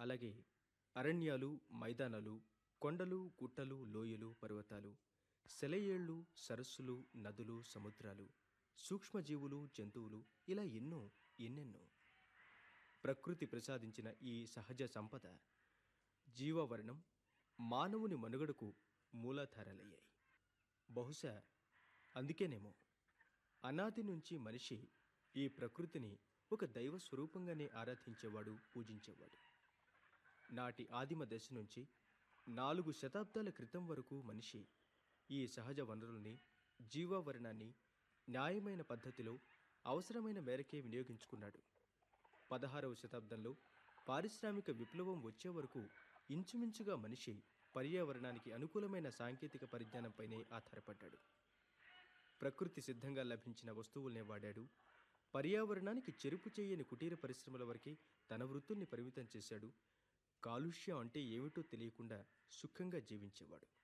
అలాగే అరణ్యాలు మైదానాలు కొండలు గుట్టలు లోయలు పర్వతాలు సెలయేళ్ళు సరస్సులు నదులు సముద్రాలు సూక్ష్మజీవులు జంతువులు ఇలా ఎన్నో ఎన్నెన్నో ప్రకృతి ప్రసాదించిన ఈ సహజ సంపద జీవవర్ణం మానవుని మనుగడకు మూలాధారాలయ్యాయి బహుశా అందుకేనేమో అనాది నుంచి మనిషి ఈ ప్రకృతిని ఒక దైవ స్వరూపంగానే ఆరాధించేవాడు పూజించేవాడు నాటి ఆదిమ దశ నుంచి నాలుగు శతాబ్దాల క్రితం వరకు మనిషి ఈ సహజ వనరుల్ని జీవావరణాన్ని న్యాయమైన పద్ధతిలో అవసరమైన మేరకే వినియోగించుకున్నాడు పదహారవ శతాబ్దంలో పారిశ్రామిక విప్లవం వచ్చే వరకు ఇంచుమించుగా మనిషి పర్యావరణానికి అనుకూలమైన సాంకేతిక పరిజ్ఞానంపైనే ఆధారపడ్డాడు ప్రకృతి సిద్ధంగా లభించిన వస్తువుల్నే వాడాడు పర్యావరణానికి చెరుపు చేయని కుటీర పరిశ్రమల వరకే తన వృత్తుల్ని పరిమితం చేశాడు కాలుష్యం అంటే ఏమిటో తెలియకుండా సుఖంగా జీవించేవాడు